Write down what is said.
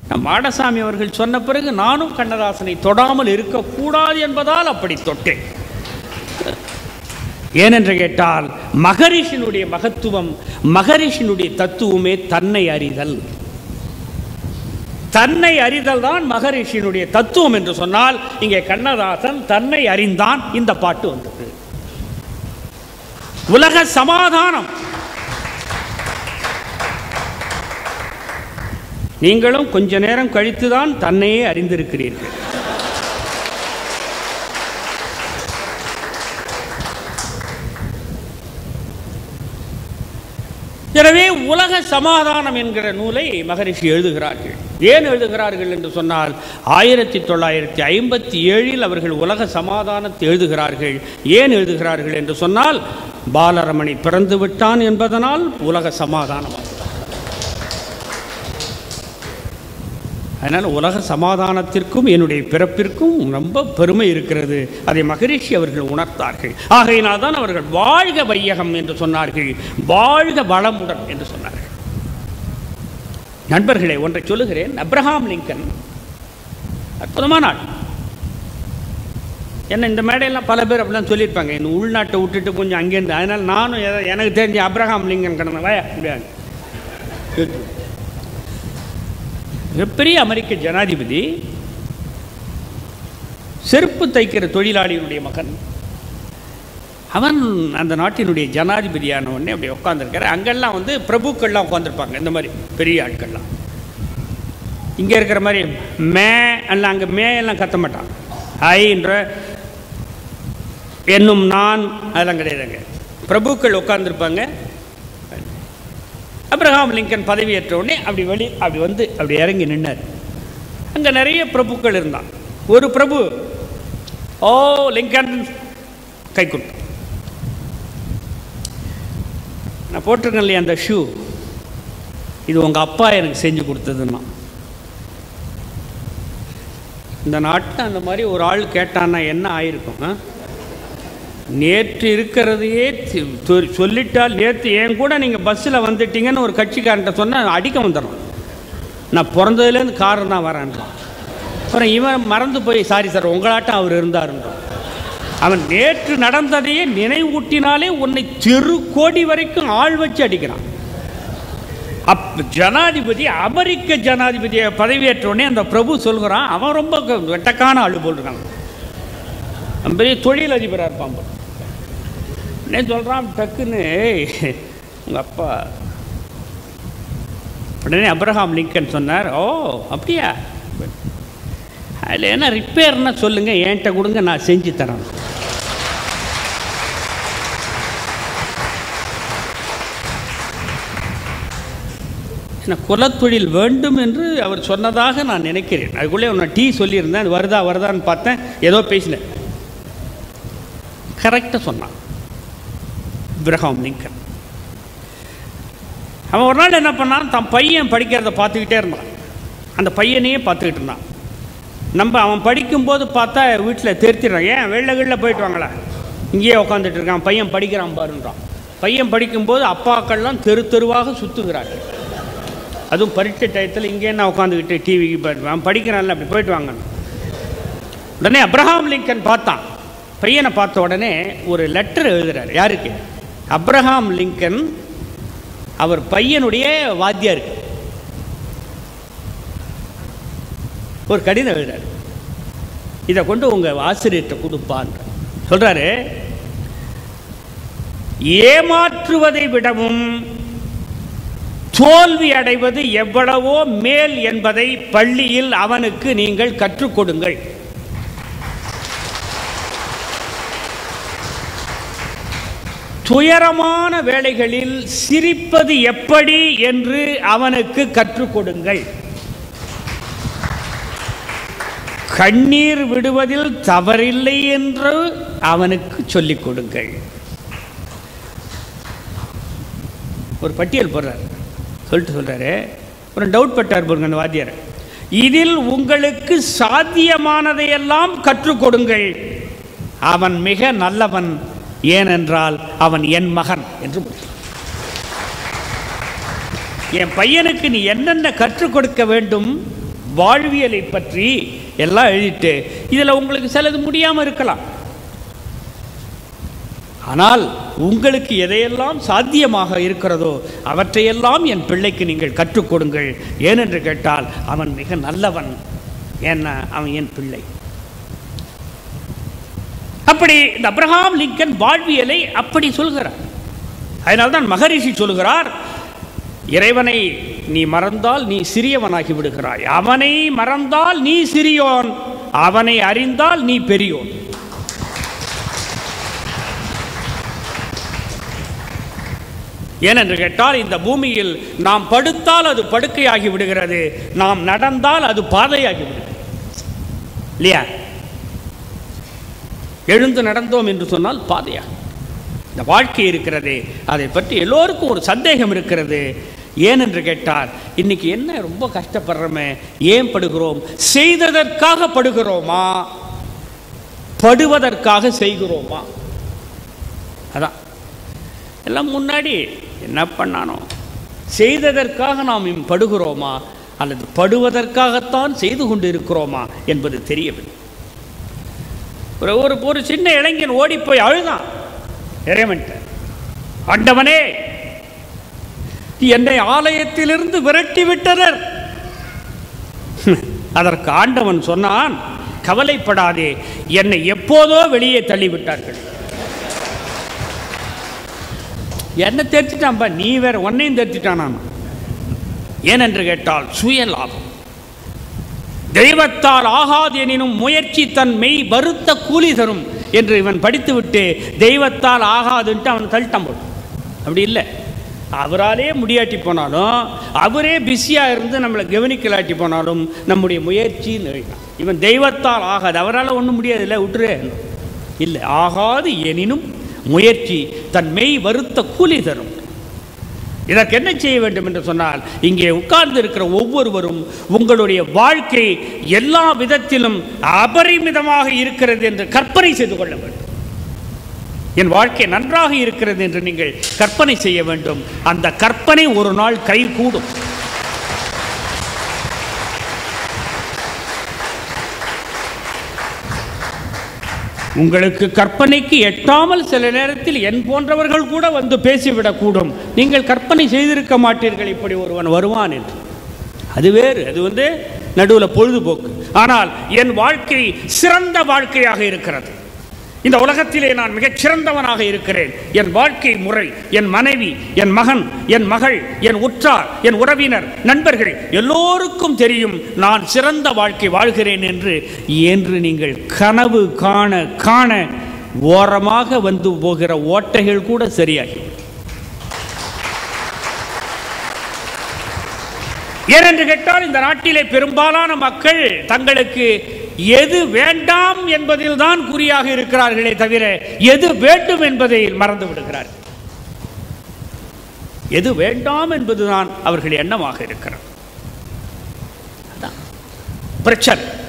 நம் மாடசாமி அவர்கள் சொன்ன பிறகு நானும் கண்ணதாசனை தொடாமல் இருக்கக்கூடாது என்பதால் அப்படி தொட்டேன் ஏனென்று கேட்டால் மகரிஷினுடைய மகத்துவம் மகரிஷினுடைய தத்துவமே தன்னை அறிதல் தன்னை அறிதல் தான் மகரிஷியினுடைய தத்துவம் என்று சொன்னால் இங்கே கண்ணதாசன் தன்னை அறிந்தான் இந்த பாட்டு வந்தது உலக சமாதானம் நீங்களும் கொஞ்ச நேரம் கழித்துதான் தன்னையே அறிந்திருக்கிறீர்கள் எனவே உலக சமாதானம் என்கிற நூலை மகரிஷி எழுதுகிறார்கள் ஏன் எழுதுகிறார்கள் என்று சொன்னால் ஆயிரத்தி தொள்ளாயிரத்தி ஐம்பத்தி ஏழில் அவர்கள் உலக சமாதானத்தை எழுதுகிறார்கள் ஏன் எழுதுகிறார்கள் என்று சொன்னால் பாலரமணி பிறந்து விட்டான் என்பதனால் உலக சமாதானம் அதனால் உலக சமாதானத்திற்கும் என்னுடைய பிறப்பிற்கும் ரொம்ப பெருமை இருக்கிறது அதை மகரிஷி அவர்கள் உணர்த்தார்கள் ஆகையினால் தான் அவர்கள் வாழ்க வையகம் என்று சொன்னார்கள் வாழ்க வளமுடன் என்று சொன்னார்கள் நண்பர்களே ஒன்றை சொல்லுகிறேன் அப்ரஹாம் லிங்கன் அற்புதமான ஆள் என்ன இந்த மேடையெல்லாம் பல பேர் அப்படிலாம் சொல்லியிருப்பாங்க இந்த உள்நாட்டை விட்டுட்டு கொஞ்சம் அங்கேருந்து அதனால் நானும் எதை- எனக்கு தெரிஞ்ச அப்ரஹாம் லிங்கன் கடந்த வய முடியாது மிகப்பெரிய அமெரிக்க ஜனாதிபதி செருப்பு தைக்கிற தொழிலாளியினுடைய மகன் அவன் அந்த நாட்டினுடைய ஜனாதிபதியான உடனே அப்படி உட்காந்துருக்காரு அங்கெல்லாம் வந்து பிரபுக்கள்லாம் உட்காந்துருப்பாங்க இந்த மாதிரி பெரிய ஆட்கள்லாம் இங்கே இருக்கிற மாதிரி மே அல்ல அங்கே மே எல்லாம் கத்த மாட்டான் ஐன்ற என்னும் நான் அதெல்லாம் கிடையாதுங்க பிரபுக்கள் உட்காந்துருப்பாங்க அப்ரஹாம் லிங்கன் பதவியேற்ற உடனே அப்படி வெளி அப்படி வந்து அப்படி இறங்கி நின்னார் அங்கே நிறைய பிரபுக்கள் இருந்தான் ஒரு பிரபு ஓ லிங்கன் கை கொடுத்தான் நான் போட்டிருக்கேன் இல்லையா அந்த ஷூ இது உங்கள் அப்பா எனக்கு செஞ்சு கொடுத்ததுன்னா இந்த நாட்டில் அந்த மாதிரி ஒரு ஆள் கேட்டான்னா என்ன ஆயிருக்கும் ஆ? நேற்று இருக்கிறதையே தி- சொ- சொல்லிட்டால் நேற்று என் கூட நீங்கள் பஸ்ஸில் வந்துட்டீங்கன்னு ஒரு கட்சிக்காரன்ட்ட சொன்னால் அடிக்க வந்துடுறான் நான் பிறந்ததுலேருந்து காரம் தான் வரேன்றான் அப்புறம் இவன் மறந்து போய் சாரி சார் உங்களாட்டம் அவர் இருந்தாருன்றான் அவன் நேற்று நடந்ததையே நினைவூட்டினாலே உன்னை தெரு கோடி வரைக்கும் ஆள் வச்சு அடிக்கிறான் அப் ஜனாதிபதி அமெரிக்க ஜனாதிபதியை பதவியேற்ற உடனே அந்த பிரபு சொல்கிறான் அவன் ரொம்ப க- வெட்டக்கான ஆளு போல் இருக்கான் அவன் பெரிய தொழிலதிபராக இருப்பான் போல. உடனே சொல்கிறான் டக்குன்னு உங்கள் அப்பா உடனே அப்ரஹாம் லிங்கன் சொன்னார் ஓ அப்படியா அதில் என்ன ரிப்பேர்னா சொல்லுங்கள் என்கிட்ட கொடுங்க நான் செஞ்சு தரேன் என்ன குலத்தொழில் வேண்டும் என்று அவர் சொன்னதாக நான் நினைக்கிறேன் அதுக்குள்ளே நான் டீ சொல்லியிருந்தேன் அது வருதா வருதான்னு பார்த்தேன் ஏதோ பேசினேன் கரெக்டாக சொன்னான் இப்ரஹாம் லிங்கன் அவன் ஒரு நாள் என்ன பண்ணான் தன் பையன் படிக்கிறத பார்த்துக்கிட்டே இருந்தான் அந்த பையனையே பார்த்துக்கிட்டு இருந்தான் நம்ம அவன் படிக்கும்போது பார்த்தா வீட்டில் திருத்திடுறான் ஏன் வெள்ளகளில் போயிட்டு வாங்களா இங்கேயே உட்காந்துட்டு இருக்கான் பையன் படிக்கிறான் பாருன்றான் பையன் படிக்கும்போது அப்பாக்கள்லாம் தெரு தெருவாக சுற்றுகிறார்கள் அதுவும் பரீட்சை டயத்தில் இங்கே என்ன உட்காந்துக்கிட்டு டிவிக்கு போயிட்டு அவன் படிக்கிறான்ல அப்படி போயிட்டு வாங்க உடனே அப்ரஹாம் லிங்கன் பார்த்தான் பையனை பார்த்த உடனே ஒரு லெட்டர் எழுதுறாரு யாருக்கு அப்ரஹாம் லிங்கன் அவர் பையனுடைய வாத்தியாருக்கு ஒரு கடிதம் எழுதுறாரு இதை கொண்டு உங்கள் ஆசிரியர்கிட்ட கொடுப்பான்ற சொல்றாரு ஏமாற்றுவதை விடவும் தோல்வி அடைவது எவ்வளவோ மேல் என்பதை பள்ளியில் அவனுக்கு நீங்கள் கற்றுக் கொடுங்கள் துயரமான வேளைகளில் சிரிப்பது எப்படி என்று அவனுக்கு கற்றுக் கொடுங்கள் கண்ணீர் விடுவதில் தவறில்லை என்று அவனுக்கு சொல்லிக் கொடுங்கள் ஒரு பட்டியல் போடுறார் சொல்லிட்டு சொல்றாரு ஒரு டவுட் பட்டார் பாருங்க அந்த வாத்தியார் இதில் உங்களுக்கு சாத்தியமானதையெல்லாம் கற்றுக் கொடுங்கள் அவன் மிக நல்லவன் ஏனென்றால் அவன் என் மகன் என்று முடித்தார். என் பையனுக்கு நீ என்னென்ன கற்றுக் கொடுக்க வேண்டும் வாழ்வியலை பற்றி எல்லாம் எழுதிட்டு இதில் உங்களுக்கு சிலது முடியாமல் இருக்கலாம் ஆனால் உங்களுக்கு எதையெல்லாம் சாத்தியமாக இருக்கிறதோ அவற்றையெல்லாம் என் பிள்ளைக்கு நீங்கள் கற்றுக் கொடுங்கள் ஏனென்று கேட்டால் அவன் மிக நல்லவன் ஏன்னா அவன் என் பிள்ளை அப்படி இந்த அப்ரஹாம் லிங்கன் வாழ்வியலை அப்படி சொல்கிறார் அதனால்தான் மகரிஷி சொல்கிறார் இறைவனை நீ மறந்தால் நீ சிறியவனாகி விடுகிறாய் அவனை மறந்தால் நீ சிறியோன் அவனை அறிந்தால் நீ பெரியோன் ஏனென்று கேட்டால் இந்த பூமியில் நாம் படுத்தால் அது படுக்கையாகி விடுகிறது நாம் நடந்தால் அது பாதையாகி விடுகிறது இல்லையா எழுந்து நடந்தோம் என்று சொன்னால் பாதையா இந்த வாழ்க்கை இருக்கிறதே அதை பற்றி எல்லோருக்கும் ஒரு சந்தேகம் இருக்கிறது ஏனென்று கேட்டால் இன்னைக்கு என்ன ரொம்ப கஷ்டப்படுறோமே ஏன் படுகிறோம் செய்ததற்காக படுகிறோமா படுவதற்காக செய்கிறோமா அதான் எல்லாம் முன்னாடி என்ன பண்ணானோ செய்ததற்காக நாம் இம் படுகிறோமா அல்லது படுவதற்காகத்தான் செய்து கொண்டு இருக்கிறோமா என்பது தெரியவில்லை ஒரு ஒரு ஒரு சின்ன இளைஞன் ஓடி போய் அழுதான் இறைவன்ட்ட ஆண்டவனே என்னை ஆலயத்திலிருந்து விரட்டி விட்டனர் அதற்கு ஆண்டவன் சொன்னான் கவலைப்படாதே என்னை எப்போதோ வெளியே தள்ளிவிட்டார்கள் என்ன தெரிச்சிட்டான்பா நீ வேற உன்னையும் தெரிச்சிட்டான் நான் ஏனென்று கேட்டால் சுய லாபம் தெய்வத்தால் ஆகாது எனினும் முயற்சி தன் மெய் வருத்த கூலி தரும் என்று இவன் படித்துவிட்டு தெய்வத்தால் ஆகாதுன்ட்டு அவன் தள்ளிட்டான் போடு அப்படி இல்லை அவராலே முடியாட்டி போனாலும் அவரே பிஸியாக இருந்து நம்மளை கவனிக்கலாட்டி போனாலும் நம்முடைய முயற்சின்னு எழுதினான் இவன் தெய்வத்தால் ஆகாது அவரால் ஒன்றும் முடியாது இல்லை விட்டுரு இல்லை ஆகாது எனினும் முயற்சி தன் மெய் வருத்த கூலி தரும் இதற்கு என்ன செய்ய வேண்டும் என்று சொன்னால் இங்கே உட்கார்ந்து இருக்கிற ஒவ்வொருவரும் உங்களுடைய வாழ்க்கை எல்லா விதத்திலும் அபரிமிதமாக இருக்கிறது என்று கற்பனை செய்து கொள்ள வேண்டும் என் வாழ்க்கை நன்றாக இருக்கிறது என்று நீங்கள் கற்பனை செய்ய வேண்டும் அந்த கற்பனை ஒரு நாள் கை கூடும் உங்களுக்கு கற்பனைக்கு எட்டாமல் சில நேரத்தில் என் போன்றவர்கள் கூட வந்து பேசிவிடக்கூடும் நீங்கள் கற்பனை செய்திருக்க மாட்டீர்கள் இப்படி ஒருவன் வருவான் என்று அது வேறு அது வந்து நடுவில் பொழுதுபோக்கு ஆனால் என் வாழ்க்கை சிறந்த வாழ்க்கையாக இருக்கிறது இந்த உலகத்திலே நான் மிகச் சிறந்தவனாக இருக்கிறேன் என் வாழ்க்கை முறை என் மனைவி என் மகன் என் மகள் என் உற்றார் என் உறவினர் நண்பர்கள் எல்லோருக்கும் தெரியும் நான் சிறந்த வாழ்க்கை வாழ்கிறேன் என்று என்று நீங்கள் கனவு காண காண ஓரமாக வந்து போகிற ஓட்டைகள் கூட சரியாகி ஏனென்று கேட்டால் இந்த நாட்டிலே பெரும்பாலான மக்கள் தங்களுக்கு எது வேண்டாம் என்பதில் தான் குறியாக இருக்கிறார்களே தவிர எது வேண்டும் என்பதை மறந்து விடுகிறார்கள் எது வேண்டாம் என்பதுதான் அவர்கள் எண்ணமாக இருக்கிறது அதான் பிரச்சனை